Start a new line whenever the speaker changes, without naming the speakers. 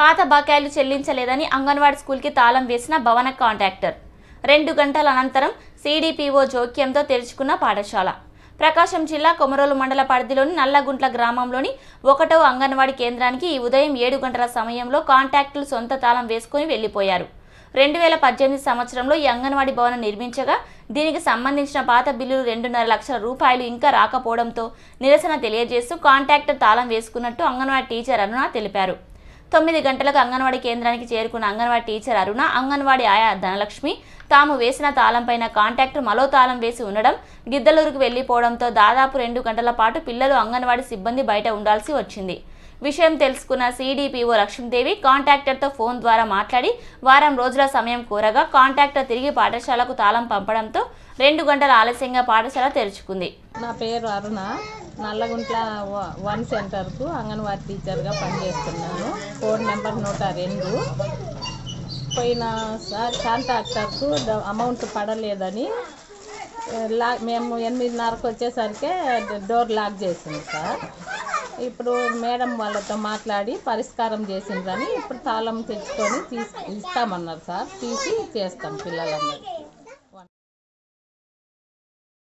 పాత బకాయిలు చెల్లించలేదని అంగన్వాడీ స్కూల్కి తాళం వేసిన భవన కాంట్రాక్టర్ రెండు గంటల అనంతరం సీడీపీఓ జోక్యంతో తెరుచుకున్న పాఠశాల ప్రకాశం జిల్లా కొమరోలు మండల పరిధిలోని నల్లగుంట్ల గ్రామంలోని ఒకటో అంగన్వాడీ కేంద్రానికి ఈ ఉదయం ఏడు గంటల సమయంలో కాంట్రాక్టులు సొంత తాళం వేసుకుని వెళ్లిపోయారు రెండు వేల పద్దెనిమిది సంవత్సరంలో ఈ అంగన్వాడీ భవనం నిర్మించగా దీనికి సంబంధించిన పాత బిల్లులు రెండున్నర లక్షల రూపాయలు ఇంకా రాకపోవడంతో నిరసన తెలియజేస్తూ కాంట్రాక్టర్ తాళం వేసుకున్నట్టు అంగన్వాడీ టీచర్ అరుణ తెలిపారు తొమ్మిది గంటలకు అంగన్వాడీ కేంద్రానికి చేరుకున్న అంగన్వాడీ టీచర్ అరుణ అంగన్వాడీ ఆయా ధనలక్ష్మి తాము వేసిన తాళంపైన కాంట్రాక్టర్ మరో తాళం వేసి ఉండడం గిద్దలూరుకు వెళ్లిపోవడంతో దాదాపు రెండు గంటల పాటు పిల్లలు అంగన్వాడీ సిబ్బంది బయట ఉండాల్సి వచ్చింది విషయం తెలుసుకున్న సీడీపీఓ లక్ష్మీదేవి కాంట్రాక్టర్తో ఫోన్ ద్వారా మాట్లాడి వారం రోజుల సమయం కోరగా కాంట్రాక్టర్ తిరిగి పాఠశాలకు తాళం పంపడంతో రెండు గంటల ఆలస్యంగా పాఠశాల తెరుచుకుంది
నా పేరు అరుణ నల్లగుంట్ల వ- వన్ సెంటర్కు అంగన్వాడీ టీచర్గా పనిచేస్తున్నాను కోడ్ నెంబర్ నూట రెండు పోయినసారి కాంట్రాక్టర్కు డ- అమౌంట్ పడలేదని ఏ, లా మేము ఎనిమిదిన్నరకు వచ్చేసరికి డోర్ లాక్ చేసింది సార్ ఇప్పుడు మేడం వాళ్ళతో మాట్లాడి పరిష్కారం చేసిండ్రని ఇప్పుడు తాళం తెచ్చుకొని తీసి ఇస్తామన్నారు సార్ తీసి చేస్తాం పిల్లలందరికీ